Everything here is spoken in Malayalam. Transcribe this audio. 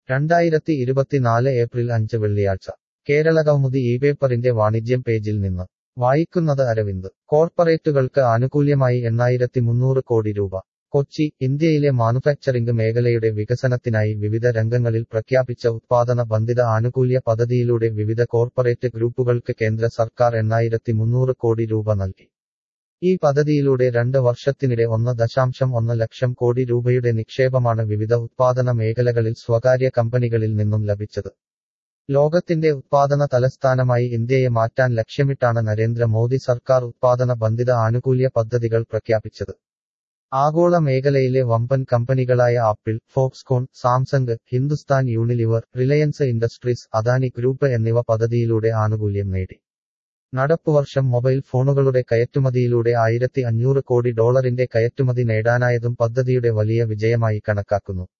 രണ്ടായിരത്തി ഇരുപത്തിനാല് ഏപ്രിൽ അഞ്ച് വെള്ളിയാഴ്ച കേരളകൗമുദി ഈ പേപ്പറിന്റെ വാണിജ്യം പേജിൽ നിന്ന് വായിക്കുന്നത് അരവിന്ദ് കോർപ്പറേറ്റുകൾക്ക് ആനുകൂല്യമായി എണ്ണായിരത്തി മുന്നൂറ് കോടി രൂപ കൊച്ചി ഇന്ത്യയിലെ മാനുഫാക്ചറിംഗ് മേഖലയുടെ വികസനത്തിനായി വിവിധ രംഗങ്ങളിൽ പ്രഖ്യാപിച്ച ഉത്പാദന ബന്ധിത ആനുകൂല്യ പദ്ധതിയിലൂടെ വിവിധ കോർപ്പറേറ്റ് ഗ്രൂപ്പുകൾക്ക് കേന്ദ്ര സർക്കാർ എണ്ണായിരത്തി മുന്നൂറ് കോടി രൂപ നൽകി ഈ പദ്ധതിയിലൂടെ രണ്ട് വർഷത്തിനിടെ ഒന്ന് ദശാംശം ഒന്ന് ലക്ഷം കോടി രൂപയുടെ നിക്ഷേപമാണ് വിവിധ ഉത്പാദന മേഖലകളിൽ സ്വകാര്യ കമ്പനികളിൽ നിന്നും ലഭിച്ചത് ലോകത്തിന്റെ ഉത്പാദന തലസ്ഥാനമായി ഇന്ത്യയെ മാറ്റാൻ ലക്ഷ്യമിട്ടാണ് നരേന്ദ്ര മോദി സർക്കാർ ഉത്പാദന ബന്ധിത ആനുകൂല്യ പദ്ധതികൾ പ്രഖ്യാപിച്ചത് ആഗോള മേഖലയിലെ വമ്പൻ കമ്പനികളായ Apple Foxconn Samsung Hindustan Unilever Reliance Industries Adani group എന്നിവ പദ്ധതിയിലൂടെ ആനുകൂല്യം നേടി നടപ്പുവർഷം മൊബൈൽ ഫോണുകളുടെ കയറ്റുമതിയിലൂടെ ആയിരത്തി അഞ്ഞൂറ് കോടി ഡോളറിന്റെ കയറ്റുമതി നേടാനായതും പദ്ധതിയുടെ വലിയ വിജയമായി കണക്കാക്കുന്നു